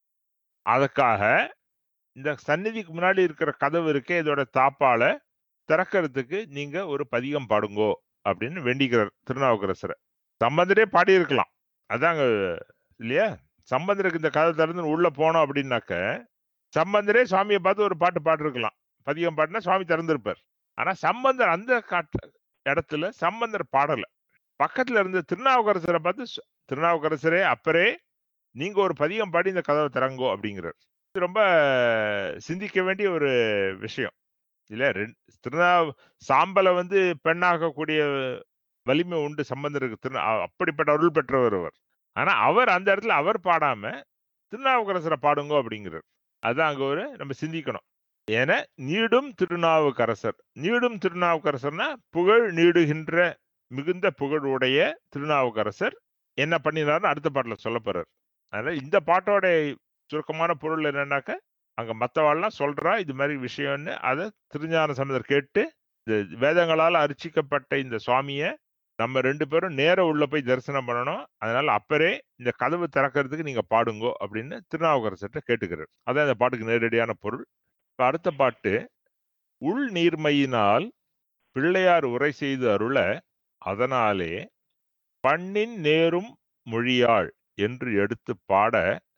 அதுக்காக இந்த சந்நிதிக்கு முன்னாடி இருக்கிற கதவு இருக்கே இதோட தாப்பால திறக்கிறதுக்கு நீங்க ஒரு பதிகம் பாடுங்கோ அப்படின்னு வேண்டிக்கிறார் திருநாவுக்கரசரை சம்பந்தரே பாடியிருக்கலாம் அதாங்க இல்லையா சம்பந்தருக்கு இந்த கதை திறந்து உள்ள போனோம் அப்படின்னாக்க சம்பந்தரே சுவாமியை பார்த்து ஒரு பாட்டு பாடிருக்கலாம் பதிகம் பாட்டுனா சுவாமி திறந்திருப்பார் ஆனா சம்பந்தர் அந்த காட்டு இடத்துல சம்பந்தர் பாடல பக்கத்துல இருந்த திருநாவுக்கரசரை பார்த்து சு- திருநாவுக்கரசரே அப்பரே நீங்க ஒரு பதிகம் பாடி இந்த கதவை திறங்கோ அப்படிங்கிறார் இது ரொம்ப சிந்திக்க வேண்டிய ஒரு விஷயம் இல்ல ரெண்டு திருநா சாம்பலை வந்து பெண்ணாக்கக்கூடிய வலிமை உண்டு சம்பந்தருக்கு திரு அ- அப்படிப்பட்ட அருள் பெற்றவர் அவர் ஆனா அவர் அந்த இடத்துல அவர் பாடாம திருநாவுக்கரசரை பாடுங்கோ அப்படிங்கிறார் அதான் அங்க ஒரு நம்ம சிந்திக்கணும் என நீடும் திருநாவுக்கரசர் நீடும் திருநாவுக்கரசர்னா புகழ் நீடுகின்ற மிகுந்த புகழ் உடைய திருநாவுக்கரசர் என்ன பண்ணினார்னு அடுத்த பாட்டுல சொல்ல போறார் அதனால இந்த பாட்டோட சுருக்கமான பொருள் என்னன்னாக்க அங்க மத்தவாள்லாம் சொல்றா இது மாதிரி விஷயம்னு அதை திருஞான சம்பந்தர் கேட்டு இந்த வேதங்களால் அர்ச்சிக்கப்பட்ட இந்த சுவாமிய நம்ம ரெண்டு பேரும் நேர உள்ள போய் தரிசனம் பண்ணணும் அதனால அப்பரே இந்த கதவு திறக்கிறதுக்கு நீங்க பாடுங்கோ அப்படின்னு திருநாவுக்கரசர்கிட்ட கேட்டுக்கிறார் அதான் இந்த பாட்டுக்கு நேரடியான பொருள் இப்ப அடுத்த பாட்டு உள் நீர்மையினால் பிள்ளையார் உரை செய்து அருள அதனாலே பண்ணின் நேரும் மொழியாள் என்று எடுத்து பாட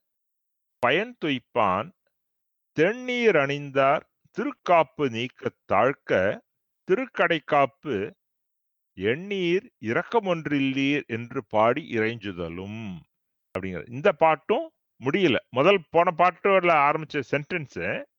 பயன் துய்ப்பான் தென்னீர் அணிந்தார் திருக்காப்பு நீக்க தாழ்க்க திருக்கடைக்காப்பு எண்ணீர் இரக்கமொன்றில்லீர் என்று பாடி இறைஞ்சுதலும் அப்படிங்கிற இந்த பாட்டும் முடியல முதல் போன பாட்டுல ஆரம்பிச்ச சென்டென்ஸ்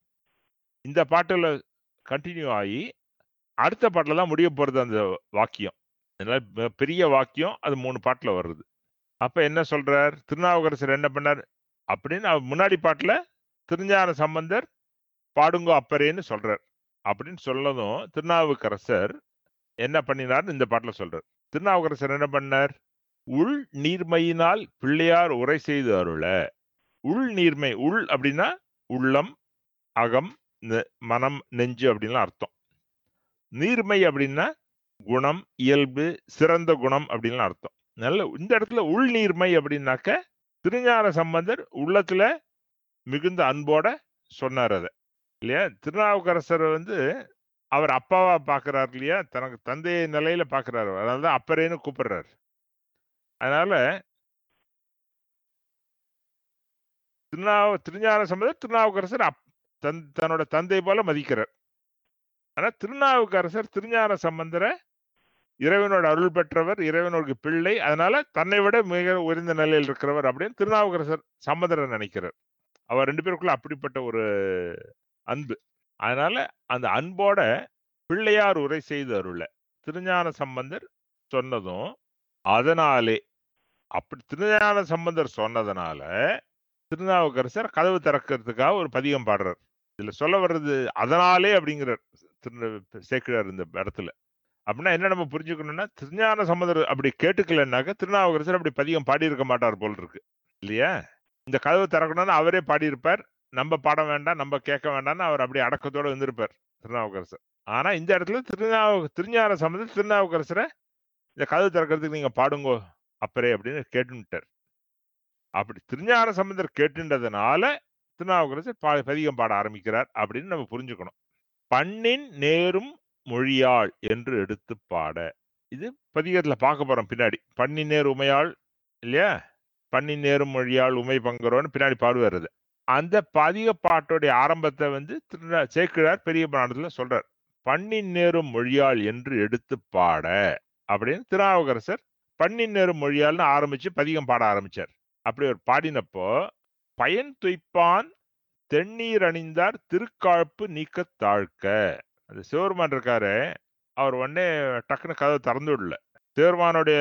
இந்த பாட்டுல கண்டினியூ ஆகி அடுத்த பாட்டுல தான் முடிய போறது அந்த வாக்கியம் அதனால பெ- பெரிய வாக்கியம் அது மூணு பாட்டுல வருது அப்ப என்ன சொல்றார் திருநாவுக்கரசர் என்ன பண்ணார் அப்படின்னு அவர் முன்னாடி பாட்டுல திருஞான சம்பந்தர் பாடுங்கோ அப்பரேன்னு சொல்றார் அப்படின்னு சொல்லதும் திருநாவுக்கரசர் என்ன பண்ணினார் இந்த பாட்டுல சொல்றார் திருநாவுக்கரசர் என்ன பண்ணார் உள் நீர்மையினால் பிள்ளையார் உரை செய்து அருள உள் நீர்மை உள் அப்படின்னா உள்ளம் அகம் நெ- மனம் நெஞ்சு அப்படின்லாம் அர்த்தம் நீர்மை அப்படின்னா குணம் இயல்பு சிறந்த குணம் அப்படின்லாம் அர்த்தம் நல்ல இந்த இடத்துல உள் நீர்மை அப்படின்னாக்க திருஞான சம்பந்தர் உள்ளத்துல மிகுந்த அன்போட சொன்னார் அதை இல்லையா திருநாவுக்கரசர் வந்து அவர் அப்பாவா பாக்குறாரு இல்லையா தனக்கு தந்தை நிலையில பாக்குறாரு அதனாலதான் அப்பரேன்னு கூப்பிடுறாரு அதனால திருநாவ திருஞான சம்பந்தர் திருநாவுக்கரசர் அப் தன் தன்னோட தந்தை போல மதிக்கிறார் ஆனா திருநாவுக்கரசர் திருஞான சம்பந்தரை இறைவனோட அருள் பெற்றவர் இறைவனோட பிள்ளை அதனால தன்னை விட மிக உயர்ந்த நிலையில் இருக்கிறவர் அப்படின்னு திருநாவுக்கரசர் சம்பந்தரை நினைக்கிறார் அவர் ரெண்டு பேருக்குள்ள அப்படிப்பட்ட ஒரு அன்பு அதனால அந்த அன்போட பிள்ளையார் உரை செய்து அருள திருஞான சம்பந்தர் சொன்னதும் அதனாலே அப்படி திருஞான சம்பந்தர் சொன்னதுனால திருநாவுக்கரசர் கதவு திறக்கிறதுக்காக ஒரு பதிகம் பாடுறார் இதுல சொல்ல வர்றது அதனாலே அப்படிங்கிறார் திரு சேக்கிழார் இந்த இடத்துல அப்படின்னா என்ன நம்ம புரிஞ்சுக்கணும்னா திருஞான சம்பந்தர் அப்படி கேட்டுக்கலன்னாக்க திருநாவுக்கரசர் அப்படி பதிகம் பாடியிருக்க மாட்டார் போல் இருக்கு இல்லையா இந்த கதவு திறக்கணும்னு அவரே பாடியிருப்பார் நம்ம பாட வேண்டாம் நம்ம கேட்க வேண்டாம்னு அவர் அப்படி அடக்கத்தோட வந்திருப்பார் திருநாவுக்கரசர் ஆனா இந்த இடத்துல திருநாவு திருஞான சம்பந்தர் திருநாவுக்கரசரை இந்த கதவு திறக்கிறதுக்கு நீங்க பாடுங்கோ அப்பரே அப்படின்னு கேட்டுட்டார் அப்படி திருஞான சம்பந்தர் கேட்டுன்றதுனால திருநாவுக்கரசர் பா பதிகம் பாட ஆரம்பிக்கிறார் அப்படின்னு நம்ம புரிஞ்சுக்கணும் பண்ணின் நேரும் மொழியாள் என்று எடுத்து பாட இது பதிகத்துல பார்க்க போறோம் பின்னாடி பண்ணின் நேர் உமையாள் இல்லையா பண்ணின் நேரும் மொழியாள் உமை பங்குறோன்னு பின்னாடி பாடுவார் அது அந்த பதிக பாட்டோடைய ஆரம்பத்தை வந்து திரு சேக்கிழார் பெரிய புராணத்துல சொல்றார் பண்ணின் நேரும் மொழியாள் என்று எடுத்து பாட அப்படின்னு திருநாவுக்கரசர் பண்ணின் நேரும் மொழியாள்னு ஆரம்பிச்சு பதிகம் பாட ஆரம்பிச்சார் அப்படி ஒரு பாடினப்போ பயன் துய்ப்பான் தென்னீர் அணிந்தார் திருக்காழ்ப்பு நீக்க தாழ்க்க அந்த சிவருமான் இருக்காரு அவர் உடனே டக்குன்னு கதவை திறந்து விடல சிவருமானுடைய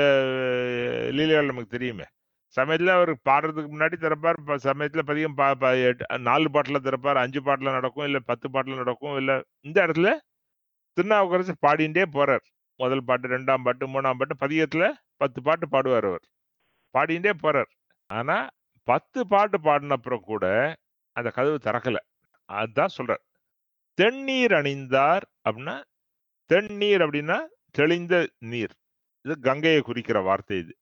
லீலைகள் நமக்கு தெரியுமே சமயத்துல அவர் பாடுறதுக்கு முன்னாடி திறப்பார் இப்ப சமயத்துல பதிகம் பா- பா- எட்டு- நாலு பாட்டுல திறப்பார் அஞ்சு பாட்டுல நடக்கும் இல்ல பத்து பாட்டுல நடக்கும் இல்ல இந்த இடத்துல திருநாவுக்கரசர் பாடிண்டே போறார் முதல் பாட்டு ரெண்டாம் பாட்டு மூணாம் பாட்டு பதிகத்துல பத்து பாட்டு பாடுவார் அவர் பாடிண்டே போறார் ஆனா பத்து பாட்டு பாடின அப்புறம் கூட அந்த கதவு திறக்கல அதுதான் சொல்றார் தென்னீர் அணிந்தார் அப்படின்னா தென்னீர் அப்படின்னா தெளிந்த நீர் இது கங்கையை குறிக்கிற வார்த்தை இது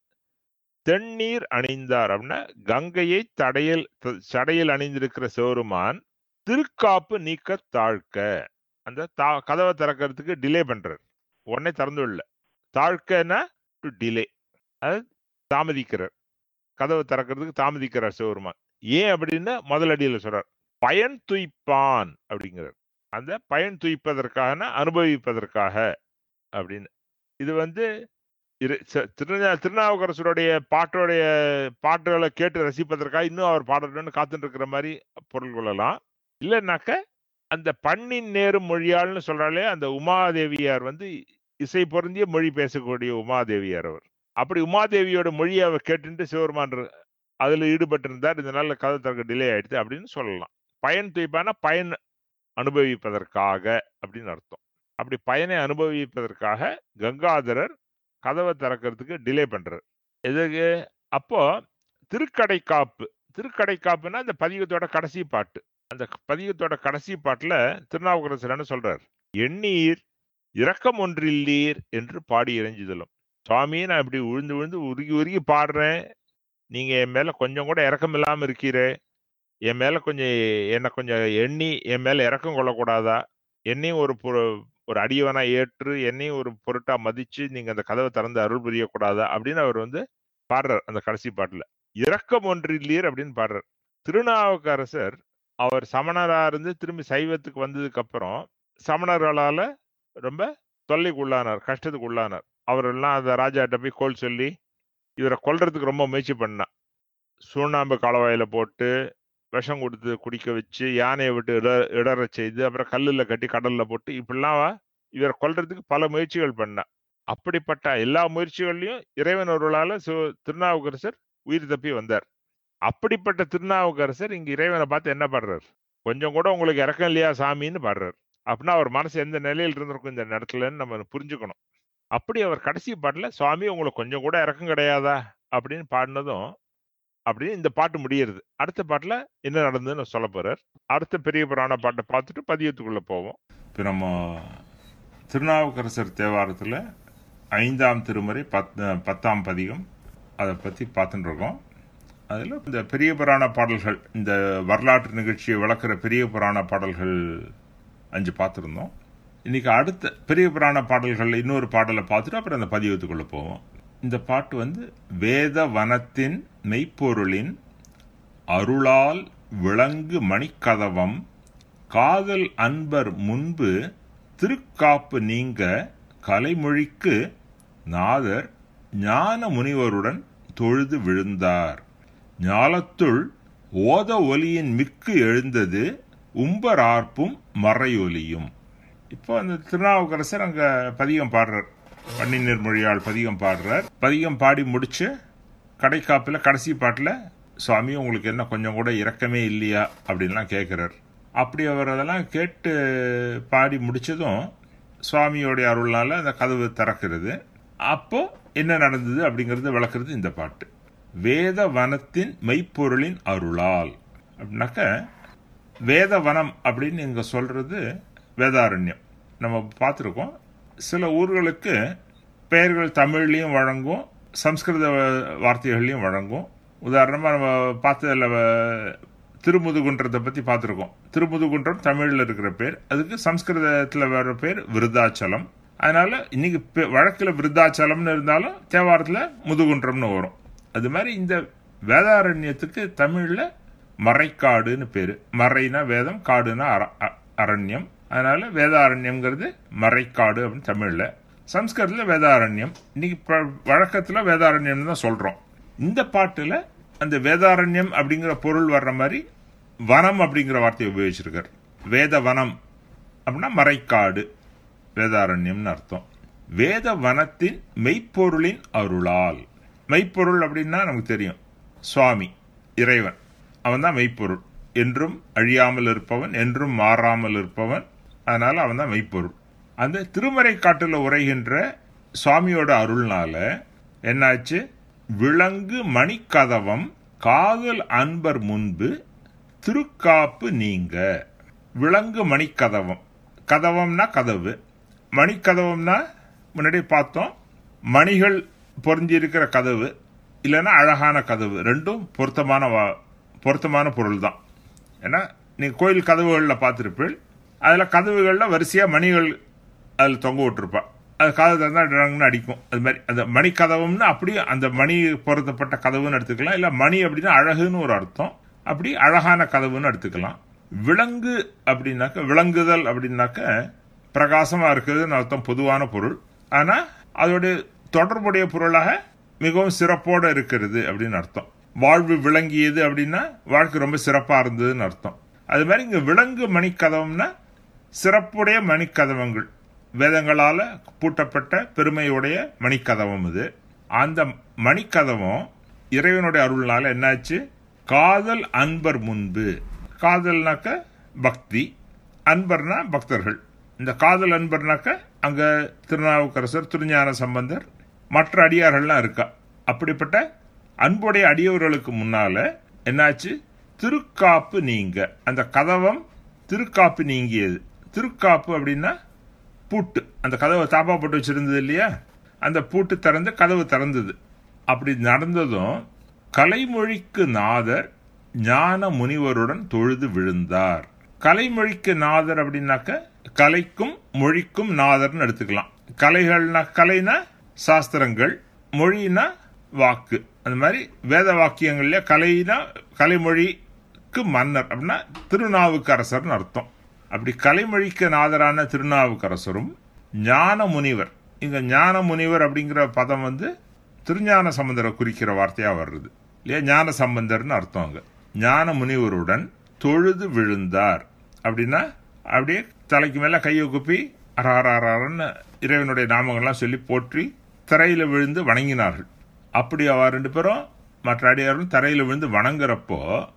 தென்னீர் அணிந்தார் அப்படின்னா கங்கையை தடையில் த- சடையில் அணிந்திருக்கிற சிவருமான் திருக்காப்பு நீக்க தாழ்க்க அந்த தா கதவை திறக்கிறதுக்கு டிலே பண்றார் உடனே திறந்து விடல தாழ்க்கன்னா டு டிலே அது தாமதிக்கிறார் கதவை திறக்கிறதுக்கு தாமதிக்கிறார் சிவருமான் ஏன் அப்படின்னு முதல் அடியில சொல்றார் பயன் துய்ப்பான் அப்படிங்கிறார் அந்த பயன் துய்ப்பதற்காக அனுபவிப்பதற்காக அப்படின்னு இது வந்து இரு- ச- திருநா திருநாவுக்கரசருடைய பாட்டோடைய பாட்டுகளை கேட்டு ரசிப்பதற்காக இன்னும் அவர் பாடணும்னு காத்துட்டு இருக்கிற மாதிரி பொருள் கொள்ளலாம் இல்லைன்னாக்க அந்த பண்ணின் நேரும் மொழியாள்னு சொல்றாலே அந்த உமாதேவியார் வந்து இசை பொருந்திய மொழி பேசக்கூடிய உமாதேவியார் அவர் அப்படி உமாதேவியோட மொழியை அவர் கேட்டுட்டு சிவருமான் இரு- அதுல ஈடுபட்டு இருந்தார் இதனால கதை திறக்க டிலே ஆயிடுது அப்படின்னு சொல்லலாம் பயன் துய்ப்பான பயன் அனுபவிப்பதற்காக அப்படின்னு அர்த்தம் அப்படி பயனை அனுபவிப்பதற்காக கங்காதரர் கதவை திறக்கிறதுக்கு டிலே பண்றார் எதுக்கு அப்போ திருக்கடைக்காப்பு திருக்கடைக்காப்புன்னா அந்த பதிகத்தோட கடைசி பாட்டு அந்த பதிகத்தோட கடைசி பாட்டுல திருநாவுக்கரசர் என்ன சொல்றார் எண்ணீர் இரக்கம் ஒன்றில்லீர் என்று பாடி இறைஞ்சுதலும் சுவாமி நான் இப்படி விழுந்து விழுந்து உருகி உருகி பாடுறேன் நீங்க என் மேல கொஞ்சம் கூட இறக்கம் இல்லாம இருக்கீரே என் மேல கொஞ்சம் என்னை கொஞ்சம் எண்ணி என் மேல இறக்கம் கொள்ளக்கூடாதா என்னையும் ஒரு பொரு- ஒரு அடியவனா ஏற்று என்னையும் ஒரு பொருட்டா மதிச்சு நீங்க அந்த கதவை திறந்து அருள் புரியக்கூடாதா அப்படின்னு அவர் வந்து பாடுறார் அந்த கடைசி பாட்டுல இரக்கம் ஒன்றில்லீர் அப்படின்னு பாடுறார் திருநாவுக்கரசர் அவர் சமணரா இருந்து திரும்பி சைவத்துக்கு வந்ததுக்கு அப்புறம் சமணர்களால ரொம்ப தொல்லைக்கு உள்ளானார் கஷ்டத்துக்கு உள்ளானார் அவரெல்லாம் அந்த ராஜாட்ட போய் கோல் சொல்லி இவரை கொல்றதுக்கு ரொம்ப முயற்சி பண்ணான் சுண்ணாம்பு காலவாயில போட்டு விஷம் கொடுத்து குடிக்க வச்சு யானையை விட்டு இட இடற செய்து அப்புறம் கல்லுல கட்டி கடல்ல போட்டு இப்படிலாம் இவரை கொல்றதுக்கு பல முயற்சிகள் பண்ணா அப்படிப்பட்ட எல்லா முயற்சிகள்லயும் இறைவன் ஒருவளால சிவ- திருநாவுக்கரசர் உயிர் தப்பி வந்தார் அப்படிப்பட்ட திருநாவுக்கரசர் இங்க இறைவனை பார்த்து என்ன பாடுறார் கொஞ்சம் கூட உங்களுக்கு இறக்கம் இல்லையா சாமின்னு பாடுறார் அப்படின்னா அவர் மனசு எந்த நிலையில் இருந்திருக்கும் இந்த இடத்துலன்னு நம்ம புரிஞ்சுக்கணும் அப்படி அவர் கடைசி பாட்டுல சுவாமி உங்களுக்கு கொஞ்சம் கூட இறக்கம் கிடையாதா அப்படின்னு பாடினதும் அப்படின்னு இந்த பாட்டு முடியறது அடுத்த பாட்டுல என்ன நடந்ததுன்னு சொல்ல போறார் அடுத்த பெரிய புராண பாட்டை பார்த்துட்டு பதியத்துக்குள்ள போவோம் இப்போ நம்ம திருநாவுக்கரசர் தேவாரத்துல ஐந்தாம் திருமுறை பத் பத்தாம் பதிகம் அதை பத்தி பார்த்துட்டு இருக்கோம் அதில் இந்த பெரிய புராண பாடல்கள் இந்த வரலாற்று நிகழ்ச்சியை விளக்குற பெரிய புராண பாடல்கள் அஞ்சு பார்த்துருந்தோம் இன்னைக்கு அடுத்த பெரிய புராண பாடல்கள் இன்னொரு பாடலை பார்த்துட்டு அப்புறம் அந்த பதிவத்துக்குள்ள போவோம் இந்த பாட்டு வந்து வேத வனத்தின் மெய்ப்பொருளின் அருளால் விளங்கு மணிக்கதவம் காதல் அன்பர் முன்பு திருக்காப்பு நீங்க கலைமொழிக்கு நாதர் ஞான முனிவருடன் தொழுது விழுந்தார் ஞாலத்துள் ஓத ஒலியின் மிக்கு எழுந்தது உம்பரார்ப்பும் மறையொலியும் இப்போ அந்த திருநாவுக்கரசர் அங்க பதிகம் பாடுறார் பன்னிநீர் மொழியால் பதிகம் பாடுறார் பதிகம் பாடி முடிச்சு கடைக்காப்பில் கடைசி பாட்டில் சுவாமி உங்களுக்கு என்ன கொஞ்சம் கூட இரக்கமே இல்லையா அப்படின்லாம் கேட்குறார் அப்படி அவர் அதெல்லாம் கேட்டு பாடி முடிச்சதும் சுவாமியோடைய அருள்னால அந்த கதவு திறக்கிறது அப்போ என்ன நடந்தது அப்படிங்கறது விளக்குறது இந்த பாட்டு வேத வனத்தின் மெய்ப்பொருளின் அருளால் அப்படின்னாக்க வேத வனம் அப்படின்னு இங்க சொல்றது வேதாரண்யம் நம்ம பார்த்துருக்கோம் சில ஊர்களுக்கு பெயர்கள் தமிழ்லையும் வழங்கும் சம்ஸ்கிருத வார்த்தைகள்லையும் வழங்கும் உதாரணமாக நம்ம பார்த்ததில் திருமுதுகுன்றத்தை பற்றி பார்த்துருக்கோம் திருமுதுகுன்றம் தமிழில் இருக்கிற பேர் அதுக்கு சம்ஸ்கிருதத்தில் வர பேர் விருத்தாச்சலம் அதனால இன்னைக்கு பெ- வழக்குல விருத்தாச்சலம்னு இருந்தாலும் தேவாரத்தில் முதுகுன்றம்னு வரும் அது மாதிரி இந்த வேதாரண்யத்துக்கு தமிழில் மறைக்காடுன்னு பேர் மறைனா வேதம் காடுனா அர- அ- அரண்யம் அதனால வேதாரண்யம்ங்கிறது மறைக்காடு அப்படின்னு தமிழில் சம்ஸ்கிருதத்தில் வேதாரண்யம் இன்னைக்கு ப- வழக்கத்தில் வேதாரண்யம் தான் சொல்கிறோம் இந்த பாட்டில் அந்த வேதாரண்யம் அப்படிங்கிற பொருள் வர்ற மாதிரி வனம் அப்படிங்கிற வார்த்தையை உபயோகிச்சிருக்கார் வேத வனம் அப்படின்னா மறைக்காடு வேதாரண்யம்னு அர்த்தம் வேத வனத்தின் மெய்ப்பொருளின் அருளால் மெய்ப்பொருள் அப்படின்னா நமக்கு தெரியும் சுவாமி இறைவன் அவன் தான் மெய்ப்பொருள் என்றும் அழியாமல் இருப்பவன் என்றும் மாறாமல் இருப்பவன் அதனால அவன் தான் மெய்ப்பொருள் அந்த திருமறை காட்டுல உரைகின்ற சுவாமியோட அருள்னால என்னாச்சு விலங்கு மணிக்கதவம் காதல் அன்பர் முன்பு திருக்காப்பு நீங்க விலங்கு மணிக்கதவம் கதவம்னா கதவு மணிக்கதவம்னா முன்னாடி பார்த்தோம் மணிகள் பொருந்தி இருக்கிற கதவு இல்லைன்னா அழகான கதவு ரெண்டும் பொருத்தமான வா- பொருத்தமான பொருள் தான் ஏன்னா நீங்கள் கோயில் கதவுகளில் பார்த்துருப்பீள் அதில் கதவுகளில் வரிசையாக மணிகள் அதில் தொங்க விட்டுருப்பா அது கதவு திறந்தா டங்னு அடிக்கும் அது மாதிரி அந்த மணி கதவும்னா அப்படியே அந்த மணி பொருத்தப்பட்ட கதவுன்னு எடுத்துக்கலாம் இல்லை மணி அப்படின்னா அழகுன்னு ஒரு அர்த்தம் அப்படி அழகான கதவுன்னு எடுத்துக்கலாம் விலங்கு அப்படின்னாக்க விளங்குதல் அப்படின்னாக்க பிரகாசமா இருக்குதுன்னு அர்த்தம் பொதுவான பொருள் ஆனா அதோடைய தொடர்புடைய பொருளாக மிகவும் சிறப்போட இருக்கிறது அப்படின்னு அர்த்தம் வாழ்வு விளங்கியது அப்படின்னா வாழ்க்கை ரொம்ப சிறப்பா இருந்ததுன்னு அர்த்தம் அது மாதிரி இங்க விலங்கு மணிக்கதவம்னா சிறப்புடைய மணிக்கதவங்கள் வேதங்களால பூட்டப்பட்ட பெருமையுடைய மணிக்கதவம் இது அந்த மணிக்கதவம் இறைவனுடைய அருள்னால என்னாச்சு காதல் அன்பர் முன்பு காதல்னாக்க பக்தி அன்பர்னா பக்தர்கள் இந்த காதல் அன்பர்னாக்க அங்க திருநாவுக்கரசர் திருஞான சம்பந்தர் மற்ற அடியார்கள்லாம் இருக்கா அப்படிப்பட்ட அன்புடைய அடியவர்களுக்கு முன்னால என்னாச்சு திருக்காப்பு நீங்க அந்த கதவம் திருக்காப்பு நீங்கியது திருக்காப்பு அப்படின்னா பூட்டு அந்த கதவை தாப்பா போட்டு வச்சிருந்தது இல்லையா அந்த பூட்டு திறந்து கதவு திறந்தது அப்படி நடந்ததும் கலைமொழிக்கு நாதர் ஞான முனிவருடன் தொழுது விழுந்தார் கலைமொழிக்கு நாதர் அப்படின்னாக்க கலைக்கும் மொழிக்கும் நாதர்னு எடுத்துக்கலாம் கலைகள்னா கலைனா சாஸ்திரங்கள் மொழினா வாக்கு அந்த மாதிரி வேத வாக்கியங்கள்ல கலைனா கலைமொழிக்கு மன்னர் அப்படின்னா திருநாவுக்கரசர்னு அர்த்தம் அப்படி கலைமொழிக்கு நாதரான திருநாவுக்கரசரும் ஞான முனிவர் இங்க ஞான முனிவர் அப்படிங்கிற பதம் வந்து திருஞான சம்பந்தரை குறிக்கிற வார்த்தையா வருது இல்லையா ஞான சம்பந்தர்னு அர்த்தம் அங்க ஞான முனிவருடன் தொழுது விழுந்தார் அப்படின்னா அப்படியே தலைக்கு மேல கையை குப்பி அராராரன்னு இறைவனுடைய நாமங்கள்லாம் சொல்லி போற்றி தரையில விழுந்து வணங்கினார்கள் அப்படி அவ ரெண்டு பேரும் மற்ற அடியாரும் தரையில விழுந்து வணங்குறப்போ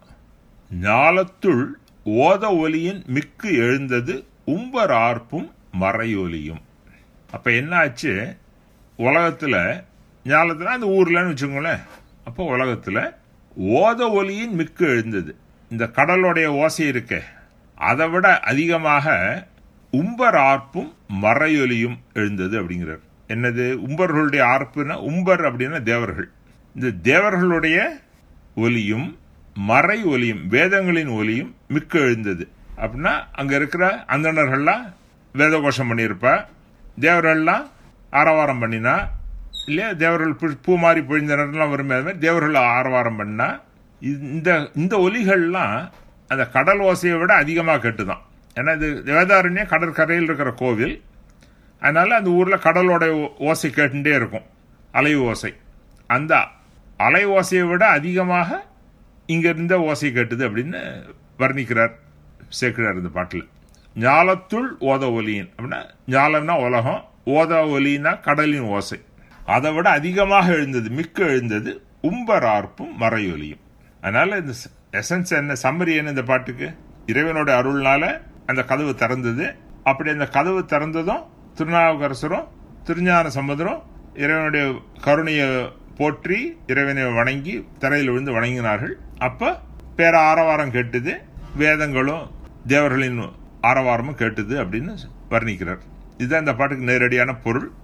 ஞாலத்துள் ஓத ஒலியின் மிக்கு எழுந்தது உம்பர் ஆர்ப்பும் மறையொலியும் அப்ப என்ன ஆச்சு உலகத்துல ஞாலத்துல அந்த ஊர்லன்னு வச்சுக்கோங்களேன் அப்போ உலகத்துல ஓத ஒலியின் மிக்கு எழுந்தது இந்த கடலுடைய ஓசை இருக்கே அதை விட அதிகமாக உம்பர் ஆர்ப்பும் மறையொலியும் எழுந்தது அப்படிங்கிறார் என்னது உம்பர்களுடைய ஆர்ப்புனா உம்பர் அப்படின்னா தேவர்கள் இந்த தேவர்களுடைய ஒலியும் மறை ஒலியும் வேதங்களின் ஒலியும் மிக்க எழுந்தது அப்படின்னா அங்க இருக்கிற அந்தணர்கள்லாம் வேத கோஷம் பண்ணியிருப்பா தேவர்கள்லாம் ஆரவாரம் பண்ணினா இல்லையா தேவர்கள் பு- பூ மாறி பொழிந்தனர்லாம் வருமே அது மாதிரி தேவர்கள் ஆரவாரம் பண்ணா இந்த இந்த ஒலிகள்லாம் அந்த கடல் ஓசையை விட அதிகமாக கேட்டுதான் ஏன்னா இது வேதாரண்யம் கடற்கரையில் இருக்கிற கோவில் அதனால அந்த ஊர்ல கடலோட ஓ- ஓசை கேட்டுட்டே இருக்கும் அலை ஓசை அந்த அலை ஓசையை விட அதிகமாக இங்க இருந்த ஓசை கேட்டுது அப்படின்னு வர்ணிக்கிறார் சேர்க்கிறார் இந்த பாட்டில் ஞாலத்துள் ஓத ஒலியின் அப்படின்னா ஞாலம்னா உலகம் ஓத ஒலின்னா கடலின் ஓசை அதை விட அதிகமாக எழுந்தது மிக்க எழுந்தது உம்பரார்ப்பும் மறையொலியும் அதனால இந்த எசன்ஸ் என்ன சம்மரி என்ன இந்த பாட்டுக்கு இறைவனோட அருள்னால அந்த கதவு திறந்தது அப்படி அந்த கதவு திறந்ததும் திருநாவுக்கரசரும் திருஞான சம்பந்தரும் இறைவனுடைய கருணையை போற்றி இறைவனை வணங்கி தரையில் விழுந்து வணங்கினார்கள் அப்ப பேர ஆரவாரம் கேட்டது வேதங்களும் தேவர்களின் ஆரவாரமும் கேட்டது அப்படின்னு வர்ணிக்கிறார் இதுதான் இந்த பாட்டுக்கு நேரடியான பொருள்